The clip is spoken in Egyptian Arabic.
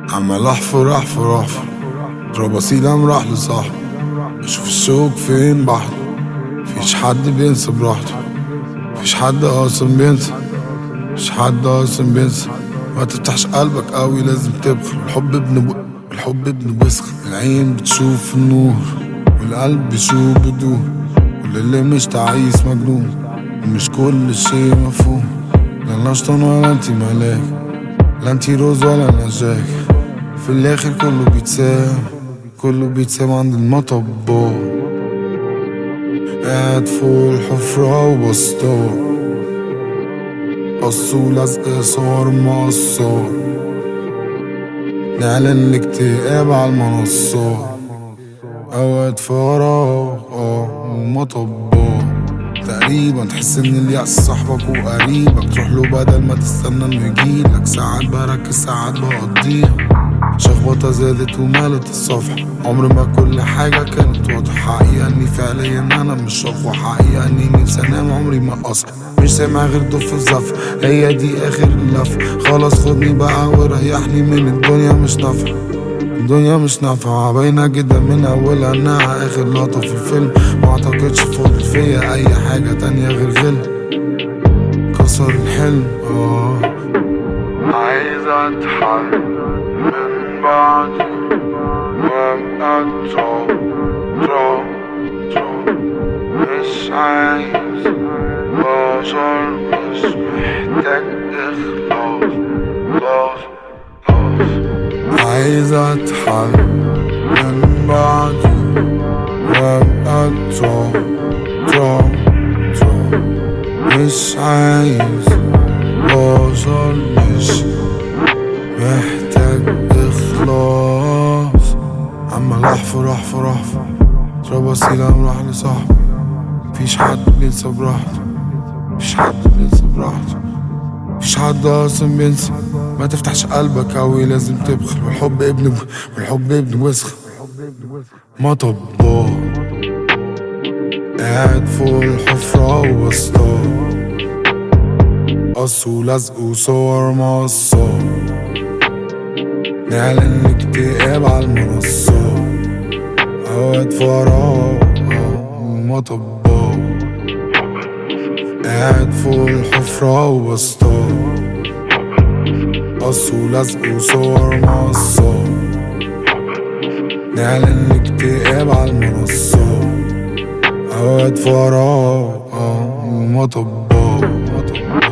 عمال احفر احفر احفر تراباسيل قام راح لصاحبه اشوف الشوك فين بحثه مفيش حد بينسى براحته مفيش حد اصلا بينسى مفيش حد اصلا بينسى ما تفتحش قلبك قوي لازم تبخل الحب ابن ب... الحب ابن وسخ العين بتشوف النور والقلب بيشوف بدون كل اللي مش تعيس مجنون ومش كل شيء مفهوم لا انا شيطان ولا انتي ملاك لا انتي روز ولا انا جاك في الاخر كله بيتسام كله بيتسام عند المطب قاعد فوق الحفرة وبسطار قص ولزق صور مقصار نعلن الاكتئاب على المنصات اوقات فراغ اه ومطبات تقريبا تحس ان اليأس صاحبك وقريبك تروح له بدل ما تستنى انه يجيلك ساعات بركز ساعات بقضيها شخبطة زادت ومالت الصفحة عمر ما كل حاجة كانت واضحة حقيقة اني فعليا انا مش شخوة حقيقة اني نفسي انام عمري ما اصحى مش سامع غير دف الزف هي دي اخر اللف خلاص خدني بقى وريحني من الدنيا مش نافعة الدنيا مش نافعة باينة جدا من أولها إنها آخر لقطة في الفيلم معتقدش فاضل فيا أي حاجة تانية غير غل كسر الحلم آه عايز أضحك من بعدي وأبقى تراب تراب تراب مش عايز بشر مش محتاج إخلاص خلاص خلاص عايز اضحك من بعدي وابقى تراب تراب تراب مش عايز بشر مش محتاج اخلاص عمال احفر احفر احفر تراباسيل قام راح لصاحبه مفيش حد بينسى براحته مفيش حد بينسى براحته مفيش حد اصلا بينسى ما تفتحش قلبك اوي لازم تبخل والحب ابن والحب ابن وسخ مطب قاعد فوق الحفرة وبسطار قص ولزق وصور مقصات نعلن الاكتئاب على المنصات اوقات فراغ ومطب قاعد فوق الحفرة وبسطار قص ولزق وصور مقصات نعلن الاكتئاب على المنصات اوقات فراغ ومطبات